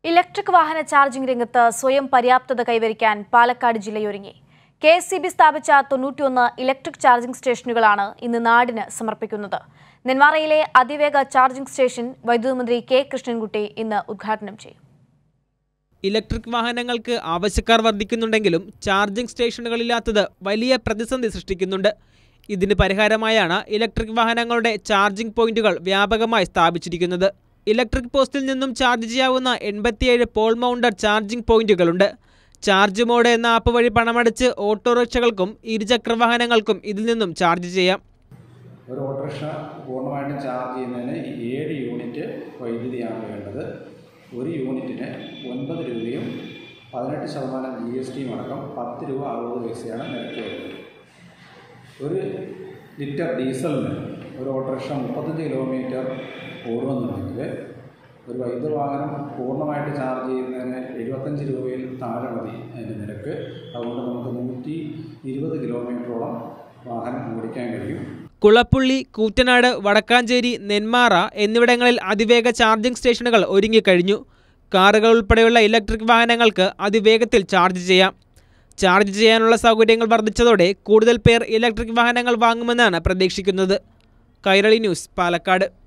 electric വാഹന charging രംഗത്ത് സ്വയം പര്യാപ്തത കൈവരിക്കാൻ പാലക്കാട് ജില്ലയൊരുങ്ങി കെ എസ് സി ബി സ്ഥാപിച്ച തൊണ്ണൂറ്റിയൊന്ന് ഇലക്ട്രിക് ചാർജിംഗ് സ്റ്റേഷനുകളാണ് ഇന്ന് നാടിന് സമർപ്പിക്കുന്നത് നെന്മാറയിലെ അതിവേഗ ചാർജിംഗ് സ്റ്റേഷൻ വൈദ്യുതി മന്ത്രി കെ കൃഷ്ണൻകുട്ടി ഇന്ന് ഉദ്ഘാടനം ചെയ്യും ഇലക്ട്രിക് വാഹനങ്ങൾക്ക് ആവശ്യക്കാർ വർദ്ധിക്കുന്നുണ്ടെങ്കിലും ചാർജിംഗ് സ്റ്റേഷനുകളില്ലാത്തത് വലിയ പ്രതിസന്ധി സൃഷ്ടിക്കുന്നുണ്ട് ഇതിന് പരിഹാരമായാണ് ഇലക്ട്രിക് വാഹനങ്ങളുടെ ചാർജിംഗ് പോയിന്റുകൾ വ്യാപകമായി സ്ഥാപിച്ചിരിക്കുന്നത് ഇലക്ട്രിക് പോസ്റ്റിൽ നിന്നും ചാർജ് ചെയ്യാവുന്ന എൺപത്തിയേഴ് പോൾ മൗണ്ടഡ് ചാർജിംഗ് പോയിന്റുകളുണ്ട് ചാർജ് മോഡ് എന്ന ആപ്പ് വഴി പണമടച്ച് ഓട്ടോറിക്ഷകൾക്കും ഇരുചക്ര വാഹനങ്ങൾക്കും ഇതിൽ നിന്നും ചാർജ് ചെയ്യാം ഒരു ഓട്ടോറിക്ഷ പൂർണ്ണമായിട്ടും ചാർജ് ചെയ്യുന്നതിന് ഏഴ് യൂണിറ്റ് വൈദ്യുതിയാണ് വേണ്ടത് ഒരു യൂണിറ്റിന് ഒൻപത് രൂപയും പതിനെട്ട് ശതമാനം ജി എസ് ടിയും അടക്കം പത്ത് രൂപ അറുപത് പൈസയാണ് നിരക്ക് വരുന്നത് ഒരു ലിറ്റർ ഡീസലിന് ഒരു ഓട്ടോറിക്ഷ മുപ്പത്തഞ്ച് കിലോമീറ്റർ ഓടുമെന്നുണ്ടെങ്കിൽ ഒരു വൈദ്യുത വാഹനം പൂർണ്ണമായിട്ട് ചാർജ് ചെയ്യുന്നതിന് എഴുപത്തഞ്ച് രൂപയിൽ താഴെ മതി അതിൻ്റെ നിരക്ക് അതുകൊണ്ട് നമുക്ക് നൂറ്റി ഇരുപത് കിലോമീറ്ററോളം വാഹനം ഓടിക്കാൻ കഴിയും കുളപ്പുള്ളി കൂറ്റനാട് വടക്കാഞ്ചേരി നെന്മാറ എന്നിവിടങ്ങളിൽ അതിവേഗ ചാർജിംഗ് സ്റ്റേഷനുകൾ ഒരുങ്ങിക്കഴിഞ്ഞു കാറുകൾ ഉൾപ്പെടെയുള്ള ഇലക്ട്രിക് വാഹനങ്ങൾക്ക് അതിവേഗത്തിൽ ചാർജ് ചെയ്യാം ചാർജ് ചെയ്യാനുള്ള സൗകര്യങ്ങൾ വർദ്ധിച്ചതോടെ കൂടുതൽ പേർ ഇലക്ട്രിക് വാഹനങ്ങൾ വാങ്ങുമെന്നാണ് പ്രതീക്ഷിക്കുന്നത് കൈരളി ന്യൂസ് പാലക്കാട്